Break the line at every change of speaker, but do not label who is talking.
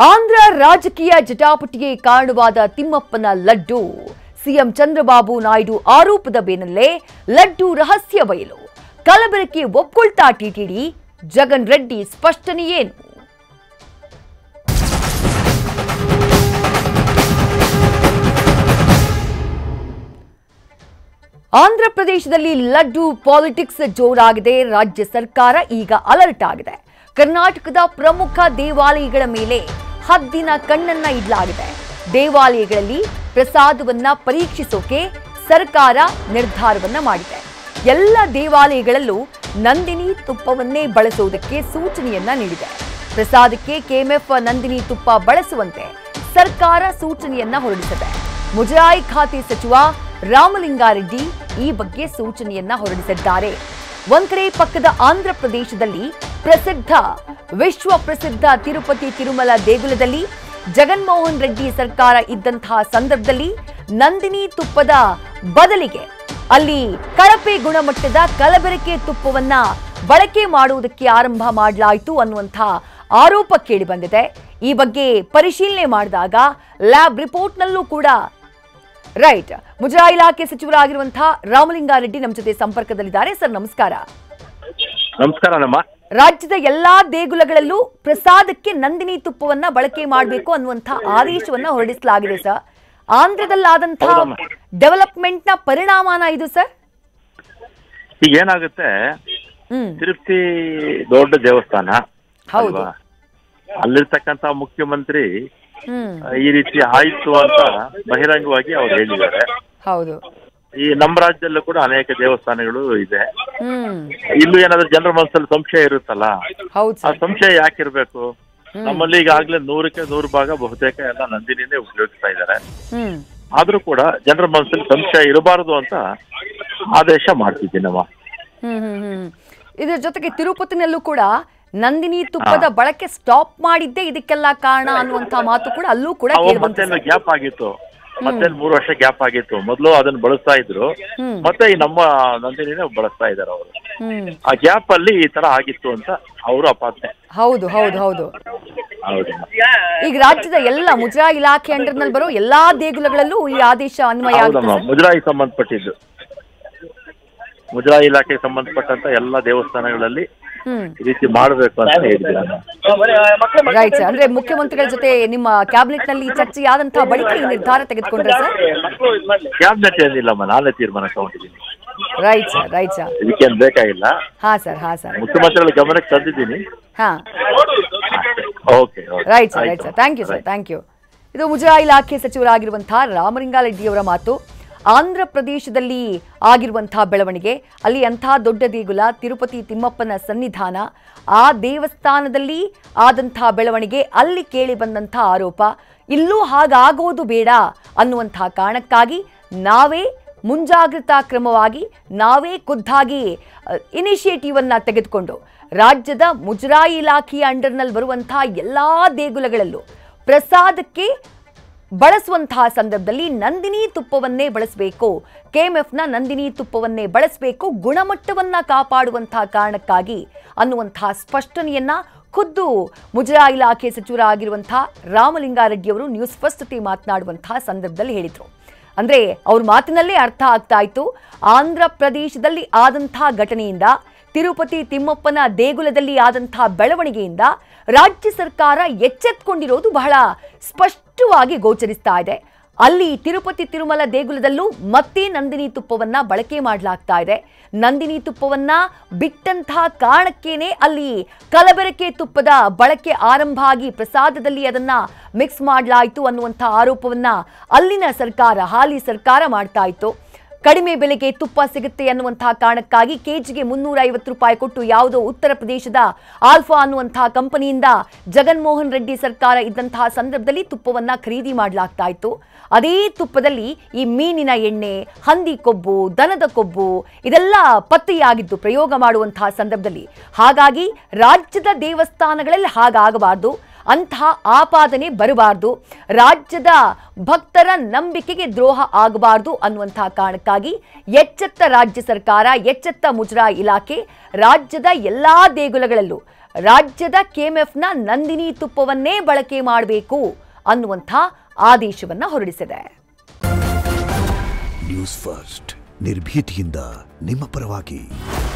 ಆಂಧ್ರ ರಾಜಕೀಯ ಜಟಾಪಟಿಗೆ ಕಾರಣವಾದ ತಿಮ್ಮಪ್ಪನ ಲಡ್ಡು ಸಿಎಂ ಚಂದ್ರಬಾಬು ನಾಯ್ಡು ಆರೋಪದ ಬೆನ್ನಲ್ಲೇ ಲಡ್ಡು ರಹಸ್ಯ ಬಯಲು ಕಲಬೆರಕೆ ಒಪ್ಕೊಳ್ತಾ ಟಿಟಿಡಿ ಜಗನ್ ರೆಡ್ಡಿ ಸ್ಪಷ್ಟನೆ ಏನು ಆಂಧ್ರ ಪ್ರದೇಶದಲ್ಲಿ ಲಡ್ಡು ಪಾಲಿಟಿಕ್ಸ್ ಜೋರಾಗಿದೆ ರಾಜ್ಯ ಸರ್ಕಾರ ಈಗ ಅಲರ್ಟ್ ಆಗಿದೆ ಕರ್ನಾಟಕದ ಪ್ರಮುಖ ದೇವಾಲಯಗಳ ಮೇಲೆ ಹದ್ದಿನ ಕಣ್ಣನ್ನ ಇಡಲಾಗಿದೆ ದೇವಾಲಯಗಳಲ್ಲಿ ಪ್ರಸಾದವನ್ನ ಪರೀಕ್ಷಿಸೋಕೆ ಸರ್ಕಾರ ನಿರ್ಧಾರವನ್ನ ಮಾಡಿದೆ ಎಲ್ಲ ದೇವಾಲಯಗಳಲ್ಲೂ ನಂದಿನಿ ತುಪ್ಪವನ್ನೇ ಬಳಸುವುದಕ್ಕೆ ಸೂಚನೆಯನ್ನ ನೀಡಿದೆ ಪ್ರಸಾದಕ್ಕೆ ಕೆಎಂಎಫ್ ನಂದಿನಿ ತುಪ್ಪ ಬಳಸುವಂತೆ ಸರ್ಕಾರ ಸೂಚನೆಯನ್ನ ಹೊರಡಿಸಿದೆ ಮುಜರಾಯಿ ಖಾತೆ ಸಚಿವ ರಾಮಲಿಂಗಾರೆಡ್ಡಿ ಈ ಬಗ್ಗೆ ಸೂಚನೆಯನ್ನ ಹೊರಡಿಸಿದ್ದಾರೆ ಒಂದ್ ಕಡೆ ಪಕ್ಕದ ಆಂಧ್ರ ಪ್ರದೇಶದಲ್ಲಿ ಪ್ರಸಿದ್ಧ ವಿಶ್ವ ಪ್ರಸಿದ್ಧ ತಿರುಪತಿ ತಿರುಮಲ ದೇಗುಲದಲ್ಲಿ ಜಗನ್ಮೋಹನ್ ರೆಡ್ಡಿ ಸರ್ಕಾರ ಇದ್ದಂತಹ ಸಂದರ್ಭದಲ್ಲಿ ನಂದಿನಿ ತುಪ್ಪದ ಬದಲಿಗೆ ಅಲ್ಲಿ ಕಳಪೆ ಗುಣಮಟ್ಟದ ಕಲಬೆರಕೆ ತುಪ್ಪವನ್ನ ಬಳಕೆ ಮಾಡುವುದಕ್ಕೆ ಆರಂಭ ಮಾಡಲಾಯಿತು ಅನ್ನುವಂಥ ಆರೋಪ ಕೇಳಿ ಬಂದಿದೆ ಈ ಬಗ್ಗೆ ಪರಿಶೀಲನೆ ಮಾಡಿದಾಗ ಲ್ಯಾಬ್ ರಿಪೋರ್ಟ್ನಲ್ಲೂ ಕೂಡ ರೈಟ್ ಮುಜರಾಯಿ ಇಲಾಖೆ ಸಚಿವರಾಗಿರುವಂತಹ ರಾಮಲಿಂಗಾರೆಡ್ಡಿ ನಮ್ಮ ಜೊತೆ ಸಂಪರ್ಕದಲ್ಲಿದ್ದಾರೆ ಸರ್ ನಮಸ್ಕಾರ
ನಮಸ್ಕಾರ ನಮ್ಮ
ರಾಜ್ಯದ ಎಲ್ಲಾ ದೇಗುಲಗಳಲ್ಲೂ ಪ್ರಸಾದಕ್ಕೆ ನಂದಿನಿ ತುಪ್ಪವನ್ನ ಬಳಕೆ ಮಾಡಬೇಕು ಅನ್ನುವಂಥ ಆದೇಶವನ್ನ ಹೊರಡಿಸಲಾಗಿದೆ ಸರ್ ಆಂಧ್ರದಲ್ಲಾದಂತಹ
ಹೌದಮ್ಮ.
ಡೆವಲಪ್ಮೆಂಟ್ ನ ಪರಿಣಾಮನ ಇದು ಸರ್
ಈಗ ಏನಾಗುತ್ತೆ
ಹ್ಮ್
ತಿರುಪತಿ ದೊಡ್ಡ ದೇವಸ್ಥಾನ
ಹೌದು.
ಅಲ್ವಾ? ಅಲ್ಲಿರ್ತಕ್ಕಂತ ಮುಖ್ಯಮಂತ್ರಿ
ಹ್ಮ್
ಆ, ಈ ರೀತಿ ಆಯ್ತು ಅಂತ ಬಹಿರಂಗವಾಗಿ ಅವ್ರು ಹೇಳಿದ್ದಾರೆ
ಹೌದು
ಈ ನಮ್ಮ ರಾಜ್ಯದಲ್ಲೂ ಕೂಡ ಅನೇಕ ದೇವಸ್ಥಾನಗಳು ಇದೆ
ಹ್ಮ್
ಇಲ್ಲೂ ಏನಾದ್ರು ಜನರ ಮನಸ್ಸಲ್ಲಿ ಸಂಶಯ ಇರುತ್ತಲ್ಲ
ಹೌದು
ಆ
ಸರ್
ಸಂಶಯ ಯಾಕಿರ್ಬೇಕು ನಮ್ಮಲ್ಲಿ ಈಗಾಗ್ಲೇ ನೂರಕ್ಕೆ ನೂರು ಭಾಗ ಬಹುತೇಕ ಎಲ್ಲ ನಂದಿನಿನೇ ಉಪಯೋಗಿಸ್ತಾ ಇದ್ದಾರೆ
ಹ್ಮ್
ಆದ್ರೂ ಕೂಡ ಜನರ ಮನಸ್ಸಲ್ಲಿ ಸಂಶಯ ಇರಬಾರದು ಅಂತ ಆದೇಶ ಮಾಡ್ತಿದ್ದೀನಮ್ಮ
ಹ್ಮ್ ಹ್ಮ್ ಹ್ಮ್ ಇದ್ರ ಜೊತೆಗೆ ತಿರುಪತಿನಲ್ಲೂ ಕೂಡ ನಂದಿನಿ ತುಪ್ಪದ ಬಳಕೆ ಸ್ಟಾಪ್ ಮಾಡಿದ್ದೇ ಇದಕ್ಕೆಲ್ಲ ಕಾರಣ ಅನ್ನುವಂತ ಮಾತು ಕೂಡ ಅಲ್ಲೂ ಕೂಡ
ಅವು
ಕೇಳಿ
ಮತ್ತೆ ಗ್ಯಾಪ್ ಆಗಿತ್ತು ಮತ್ತೆ ಮೂರು ವರ್ಷ ಗ್ಯಾಪ್ ಆಗಿತ್ತು ಮೊದಲು ಅದನ್ನ ಬಳಸ್ತಾ ಇದ್ರು
ಹ್ಮ್.
ಮತ್ತೆ ಈ ನಮ್ಮ ನಂದಿನಿನೇ ಬಳಸ್ತಾ ಇದ್ದಾರೆ ಅವರು
ಹ್ಮ್
ಆ ಗ್ಯಾಪ್ ಅಲ್ಲಿ ಈ ತರ ಆಗಿತ್ತು ಅಂತ ಅವರು ಅಪಾದನೆ
ಹೌದು ಹೌದು ಹೌದು
ಹೌದು
ಈಗ ರಾಜ್ಯದ ಎಲ್ಲ ಮುಜರಾಯಿ ಇಲಾಖೆ ಅಂಡರ್ನಲ್ಲಿ ಬರೋ ಎಲ್ಲಾ ದೇಗುಲಗಳಲ್ಲೂ ಈ ಆದೇಶ ಅನ್ವಯ ಆಗುತ್ತೆ
ಹೌದಮ್ಮ
ಸರ್?
ಮುಜರಾಯಿ ಸಂಬಂಧಪಟ್ಟಿದ್ದು ಮುಜರಾಯಿ ಇಲಾಖೆಗೆ ಸಂಬಂಧಪಟ್ಟಂತ ಎಲ್ಲ ದೇವಸ್ಥಾನಗಳಲ್ಲಿ
ಹ್ಮ್
ಈ ರೀತಿ ಮಾಡಬೇಕು ಅಂತ ಹೇಳಿದ್ದೀನಿ ನಾನು.
ರೈಟ್ ಸರ್ ಅಂದ್ರೆ ಮುಖ್ಯಮಂತ್ರಿಗಳ ಜೊತೆ ನಿಮ್ಮ ಕ್ಯಾಬಿನೆಟ್ ನಲ್ಲಿ ಚರ್ಚೆ ಆದಂತಹ ಬಳಿಕ ಈ ನಿರ್ಧಾರ ತೆಗೆದುಕೊಂಡ್ರೆ ಸರ್
ಕ್ಯಾಬಿನೆಟ್ ಏನಿಲ್ಲಮ್ಮ ನಾನೇ ತೀರ್ಮಾನ ತಗೊಂಡಿದ್ದೀನಿ
ರೈಟ್ ಸರ್ ರೈಟ್ ಸರ್
ಇದಕ್ಕೇನು ಬೇಕಾಗಿಲ್ಲ
ಹಾ ಸರ್ ಹಾ ಸರ್
ಮುಖ್ಯಮಂತ್ರಿಗಳ ಗಮನಕ್ಕೆ ತಂದಿದ್ದೀನಿ
ಹಾ
okay
right sir right sir thank you sir thank you ಇದು ಮುಜರಾಯಿ ಇಲಾಖೆ ಸಚಿವರಾಗಿರುವಂತಹ ರಾಮಲಿಂಗಾರೆಡ್ಡಿಯವರ ಮಾತು ಆಂಧ್ರ ಪ್ರದೇಶದಲ್ಲಿ ಆಗಿರುವಂತಹ ಬೆಳವಣಿಗೆ ಅಲ್ಲಿ ಅಂತಹ ದೊಡ್ಡ ದೇಗುಲ ತಿರುಪತಿ ತಿಮ್ಮಪ್ಪನ ಸನ್ನಿಧಾನ ಆ ದೇವಸ್ಥಾನದಲ್ಲಿ ಆದಂತಹ ಬೆಳವಣಿಗೆ ಅಲ್ಲಿ ಕೇಳಿ ಬಂದಂತಹ ಆರೋಪ ಇಲ್ಲೂ ಹಾಗಾಗೋದು ಬೇಡ ಅನ್ನುವಂತಹ ಕಾರಣಕ್ಕಾಗಿ ನಾವೇ ಮುಂಜಾಗ್ರತಾ ಕ್ರಮವಾಗಿ ನಾವೇ ಖುದ್ದಾಗಿ ಇನಿಷಿಯೇಟಿವ್ ಅನ್ನ ತೆಗೆದುಕೊಂಡು ರಾಜ್ಯದ ಮುಜರಾಯಿ ಇಲಾಖೆಯ ಅಂಡರ್ನಲ್ಲಿ ಬರುವಂತಹ ಎಲ್ಲಾ ದೇಗುಲಗಳಲ್ಲೂ ಪ್ರಸಾದಕ್ಕೆ ಬಳಸುವಂತಹ ಸಂದರ್ಭದಲ್ಲಿ ನಂದಿನಿ ತುಪ್ಪವನ್ನೇ ಬಳಸಬೇಕು ಕೆಎಂಎಫ್ನ ನಂದಿನಿ ತುಪ್ಪವನ್ನೇ ಬಳಸಬೇಕು ಗುಣಮಟ್ಟವನ್ನ ಕಾಪಾಡುವಂತಹ ಕಾರಣಕ್ಕಾಗಿ ಅನ್ನುವಂತಹ ಸ್ಪಷ್ಟನೆಯನ್ನ ಖುದ್ದು ಮುಜರಾಯಿ ಇಲಾಖೆ ಸಚಿವರಾಗಿರುವಂತಹ ರಾಮಲಿಂಗಾರೆಡ್ಡಿ ಅವರು ನ್ಯೂಸ್ ಫಸ್ಟ್ ಜೊತೆ ಮಾತನಾಡುವಂತಹ ಸಂದರ್ಭದಲ್ಲಿ ಹೇಳಿದರು ಅಂದ್ರೆ ಅವ್ರ ಮಾತಿನಲ್ಲೇ ಅರ್ಥ ಆಗ್ತಾ ಇತ್ತು ಆಂಧ್ರ ಪ್ರದೇಶದಲ್ಲಿ ಆದಂತಹ ಘಟನೆಯಿಂದ ತಿರುಪತಿ ತಿಮ್ಮಪ್ಪನ ದೇಗುಲದಲ್ಲಿ ಆದಂತಹ ಬೆಳವಣಿಗೆಯಿಂದ ರಾಜ್ಯ ಸರ್ಕಾರ ಎಚ್ಚೆತ್ಕೊಂಡಿರೋದು ಬಹಳ ಸ್ಪಷ್ಟವಾಗಿ ಗೋಚರಿಸ್ತಾ ಇದೆ ಅಲ್ಲಿ ತಿರುಪತಿ ತಿರುಮಲ ದೇಗುಲದಲ್ಲೂ ಮತ್ತೆ ನಂದಿನಿ ತುಪ್ಪವನ್ನ ಬಳಕೆ ಮಾಡಲಾಗ್ತಾ ಇದೆ ನಂದಿನಿ ತುಪ್ಪವನ್ನ ಬಿಟ್ಟಂತಹ ಕಾರಣಕ್ಕೇನೆ ಅಲ್ಲಿ ಕಲಬೆರಕೆ ತುಪ್ಪದ ಬಳಕೆ ಆರಂಭ ಆಗಿ ಪ್ರಸಾದದಲ್ಲಿ ಅದನ್ನ ಮಿಕ್ಸ್ ಮಾಡಲಾಯಿತು ಅನ್ನುವಂಥ ಆರೋಪವನ್ನ ಅಲ್ಲಿನ ಸರ್ಕಾರ ಹಾಲಿ ಸರ್ಕಾರ ಮಾಡ್ತಾ ಇತ್ತು ಕಡಿಮೆ ಬೆಲೆಗೆ ತುಪ್ಪ ಸಿಗುತ್ತೆ ಅನ್ನುವಂತಹ ಕಾರಣಕ್ಕಾಗಿ ಕೆಜಿಗೆ ಮುನ್ನೂರ ಐವತ್ತು ರೂಪಾಯಿ ಕೊಟ್ಟು ಯಾವುದೋ ಉತ್ತರ ಪ್ರದೇಶದ ಆಲ್ಫಾ ಅನ್ನುವಂತಹ ಕಂಪನಿಯಿಂದ ಜಗನ್ಮೋಹನ್ ರೆಡ್ಡಿ ಸರ್ಕಾರ ಇದ್ದಂತಹ ಸಂದರ್ಭದಲ್ಲಿ ತುಪ್ಪವನ್ನ ಖರೀದಿ ಮಾಡಲಾಗ್ತಾ ಇತ್ತು ಅದೇ ತುಪ್ಪದಲ್ಲಿ ಈ ಮೀನಿನ ಎಣ್ಣೆ ಹಂದಿ ಕೊಬ್ಬು ದನದ ಕೊಬ್ಬು ಇದೆಲ್ಲ ಪತ್ತೆಯಾಗಿದ್ದು ಪ್ರಯೋಗ ಮಾಡುವಂತಹ ಸಂದರ್ಭದಲ್ಲಿ ಹಾಗಾಗಿ ರಾಜ್ಯದ ದೇವಸ್ಥಾನಗಳಲ್ಲಿ ಹಾಗಾಗಬಾರ್ದು ಅಂತಹ ಆಪಾದನೆ ಬರಬಾರ್ದು ರಾಜ್ಯದ ಭಕ್ತರ ನಂಬಿಕೆಗೆ ದ್ರೋಹ ಆಗಬಾರ್ದು ಅನ್ನುವಂತಹ ಕಾರಣಕ್ಕಾಗಿ ಎಚ್ಚೆತ್ತ ರಾಜ್ಯ ಸರ್ಕಾರ ಎಚ್ಚೆತ್ತ ಮುಜರಾಯಿ ಇಲಾಖೆ ರಾಜ್ಯದ ಎಲ್ಲಾ ದೇಗುಲಗಳಲ್ಲೂ ರಾಜ್ಯದ ಕೆಎಂಎಫ್ನ ನಂದಿನಿ ತುಪ್ಪವನ್ನೇ ಬಳಕೆ ಮಾಡಬೇಕು ಅನ್ನುವಂಥ ಆದೇಶವನ್ನ ಹೊರಡಿಸಿದೆ
ನ್ಯೂಸ್ ಫಸ್ಟ್ ನಿರ್ಭೀತಿಯಿಂದ ನಿಮ್ಮ ಪರವಾಗಿ